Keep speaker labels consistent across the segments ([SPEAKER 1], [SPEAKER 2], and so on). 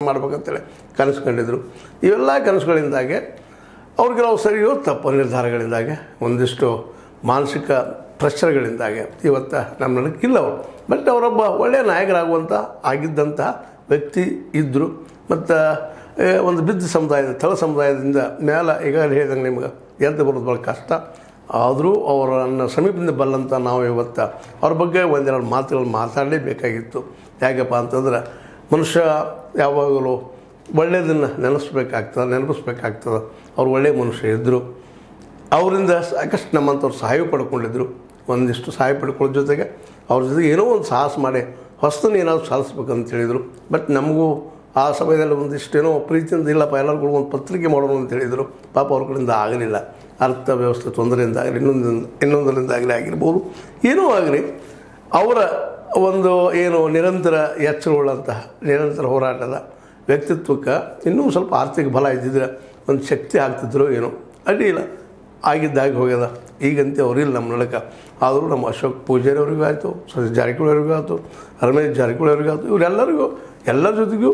[SPEAKER 1] ಮಾಡ್ಬೇಕಂತೇಳಿ ಕನಸು ಕಂಡಿದ್ರು ಇವೆಲ್ಲ ಕನಸುಗಳಿಂದಾಗೆ ಅವ್ರಿಗೆ ನಾವು ಸರಿಯೋ ತಪ್ಪು ನಿರ್ಧಾರಗಳಿಂದಾಗೆ ಒಂದಿಷ್ಟು ಮಾನಸಿಕ ಪ್ರೆಷರ್ಗಳಿಂದಾಗೆ ಇವತ್ತು ನಮ್ಮ ನಡಕ್ಕಿಲ್ಲ ಅವರು ಬಟ್ ಅವರೊಬ್ಬ ಒಳ್ಳೆಯ ನಾಯಕರಾಗುವಂಥ ಆಗಿದ್ದಂಥ ವ್ಯಕ್ತಿ ಇದ್ದರು ಮತ್ತು ಒಂದು ಬಿದ್ದ ಸಮುದಾಯದ ತಳ ಸಮುದಾಯದಿಂದ ಮೇಲೆ ಈಗಾಗಲೇ ಹೇಳಿದಂಗೆ ನಿಮ್ಗೆ ಎದ್ದು ಬರೋದು ಭಾಳ ಕಷ್ಟ ಆದರೂ ಅವರನ್ನು ಸಮೀಪದಿಂದ ಬಲ್ಲಂತ ನಾವು ಇವತ್ತು ಅವ್ರ ಬಗ್ಗೆ ಒಂದೆರಡು ಮಾತುಗಳು ಮಾತಾಡಲೇಬೇಕಾಗಿತ್ತು ಯಾಕಪ್ಪ ಅಂತಂದ್ರೆ ಮನುಷ್ಯ ಯಾವಾಗಲೂ ಒಳ್ಳೆಯದನ್ನು ನೆನೆಸ್ಬೇಕಾಗ್ತದೆ ನೆನಪಿಸ್ಬೇಕಾಗ್ತದೆ ಅವ್ರು ಒಳ್ಳೆಯ ಮನುಷ್ಯ ಇದ್ದರು ಅವರಿಂದ ಸಾಕಷ್ಟು ನಮ್ಮಂಥವ್ರು ಸಹಾಯ ಪಡ್ಕೊಂಡಿದ್ರು ಒಂದಿಷ್ಟು ಸಹಾಯ ಪಡ್ಕೊಳ್ಳೋ ಜೊತೆಗೆ ಅವ್ರ ಜೊತೆಗೆ ಏನೋ ಒಂದು ಸಾಹಸ ಮಾಡಿ ಹೊಸದನ್ನು ಏನಾದ್ರು ಸಾಧಿಸ್ಬೇಕಂತ ಹೇಳಿದರು ಬಟ್ ನಮಗೂ ಆ ಸಮಯದಲ್ಲಿ ಒಂದಿಷ್ಟೇನೋ ಪ್ರೀತಿಯಿಂದ ಇಲ್ಲಪ್ಪ ಎಲ್ಲರಿಗೂ ಒಂದು ಪತ್ರಿಕೆ ಮಾಡೋಣ ಅಂತ ಹೇಳಿದರು ಪಾಪ ಅವ್ರ ಕಡೆಯಿಂದ ಆಗಲಿಲ್ಲ ಅರ್ಥ ವ್ಯವಸ್ಥೆ ತೊಂದರೆಯಿಂದ ಆಗಲಿ ಇನ್ನೊಂದರಿಂದ ಇನ್ನೊಂದರಿಂದಾಗಲಿ ಆಗಿರ್ಬೋದು ಏನೋ ಆಗಲಿ ಅವರ ಒಂದು ಏನು ನಿರಂತರ ಎಚ್ಚರವುಳ್ಳಂತಹ ನಿರಂತರ ಹೋರಾಟದ ವ್ಯಕ್ತಿತ್ವಕ್ಕೆ ಇನ್ನೂ ಸ್ವಲ್ಪ ಆರ್ಥಿಕ ಬಲ ಇದ್ದಿದ್ರೆ ಒಂದು ಶಕ್ತಿ ಆಗ್ತಿದ್ರು ಏನೋ ಅಡ್ಡಿಲ್ಲ ಆಗಿದ್ದಾಗಿ ಹೋಗ್ಯದ ಈಗಂತೆ ಅವರಿಲ್ಲ ನಮ್ಮ ನಡಕ ಆದರೂ ನಮ್ಮ ಅಶೋಕ್ ಪೂಜಾರಿ ಅವ್ರಿಗೂ ಆಯಿತು ಸತೀಶ್ ಜಾರಕಿಹೊಳಿ ಅವ್ರಿಗೂ ಆಯಿತು ರಮೇಶ್ ಜಾರಕಿಹೊಳಿ ಅವ್ರಿಗೂ ಆಯಿತು ಇವರೆಲ್ಲರಿಗೂ ಎಲ್ಲರ ಜೊತೆಗೂ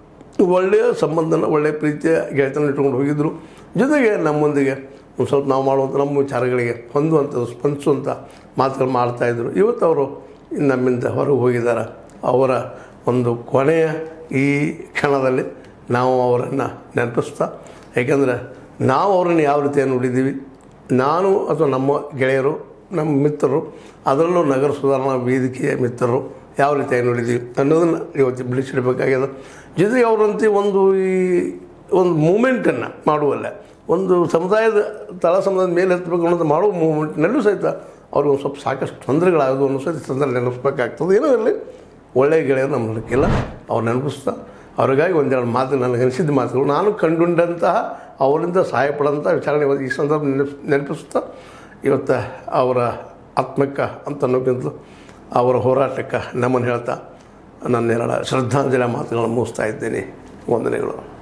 [SPEAKER 1] ಒಳ್ಳೆಯ ಸಂಬಂಧನ ಒಳ್ಳೆಯ ಪ್ರೀತಿಯ ಗೆಳೆತನ ಇಟ್ಕೊಂಡು ಹೋಗಿದ್ದರು ಜೊತೆಗೆ ನಮ್ಮೊಂದಿಗೆ ಒಂದು ಸ್ವಲ್ಪ ನಾವು ಮಾಡುವಂಥ ನಮ್ಮ ವಿಚಾರಗಳಿಗೆ ಹೊಂದುವಂಥ ಸ್ಪಂದಿಸುವಂಥ ಮಾತುಗಳು ಮಾಡ್ತಾಯಿದ್ರು ಇವತ್ತು ಅವರು ನಮ್ಮಿಂದ ಹೊರಗೆ ಹೋಗಿದ್ದಾರೆ ಅವರ ಒಂದು ಕೊನೆಯ ಈ ಕ್ಷಣದಲ್ಲಿ ನಾವು ಅವರನ್ನು ನೆನಪಿಸ್ತಾ ಯಾಕೆಂದರೆ ನಾವು ಅವರನ್ನು ಯಾವ ರೀತಿ ನೋಡಿದ್ದೀವಿ ನಾನು ಅಥವಾ ನಮ್ಮ ಗೆಳೆಯರು ನಮ್ಮ ಮಿತ್ರರು ಅದರಲ್ಲೂ ನಗರ ಸುಧಾರಣಾ ವೇದಿಕೆಯ ಮಿತ್ರರು ಯಾವ ರೀತಿಯಾಗಿ ನೋಡಿದ್ದೀವಿ ಅನ್ನೋದನ್ನು ಇವತ್ತು ಬಿಡಿಸಿಡಬೇಕಾಗ್ಯದ ಜೊತೆಗೆ ಅವರಂತೆ ಒಂದು ಈ ಒಂದು ಮೂಮೆಂಟನ್ನು ಮಾಡುವಲ್ಲ ಒಂದು ಸಮುದಾಯದ ತಳ ಸಮುದಾಯದ ಮೇಲೆ ಹತ್ತಬೇಕು ಅನ್ನೋದು ಮಾಡುವ ಮೂಮೆಂಟ್ನಲ್ಲೂ ಸಹಿತ ಅವ್ರಿಗೆ ಒಂದು ಸ್ವಲ್ಪ ಸಾಕಷ್ಟು ತೊಂದರೆಗಳಾಗೋದು ಅನ್ನೋ ಸಹಿತ ಸಂದರ್ಭ ನೆನಪಿಸ್ಬೇಕಾಗ್ತದೆ ಏನೋ ಇರಲಿ ಒಳ್ಳೆಯ ಗೆಳೆಯರು ನಮ್ಮ ನಡಕ್ಕಿಲ್ಲ ಅವ್ರು ನೆನಪಿಸ್ತಾ ಅವ್ರಿಗಾಗಿ ಒಂದೆರಡು ಮಾತು ನನಗೆ ಅನಿಸಿದ ಮಾತುಗಳು ನಾನು ಕಂಡುಂಡಂತಹ ಅವರಿಂದ ಸಹಾಯ ಪಡೋಂಥ ವಿಚಾರಣೆ ಇವತ್ತು ಈ ಸಂದರ್ಭ ನೆನಪು ನೆನಪಿಸ್ತಾ ಇವತ್ತು ಅವರ ಆತ್ಮಕ್ಕೆ ಅಂತ ಅನ್ನೋಕ್ಕಿಂತಲೂ ಅವರ ಹೋರಾಟಕ್ಕೆ ನಮ್ಮನ್ನು ಹೇಳ್ತಾ ನನ್ನ ಎರಡು ಶ್ರದ್ಧಾಂಜಲಿ ಮಾತುಗಳನ್ನು ಮುಗಿಸ್ತಾ ಇದ್ದೇನೆ ವಂದನೆಗಳು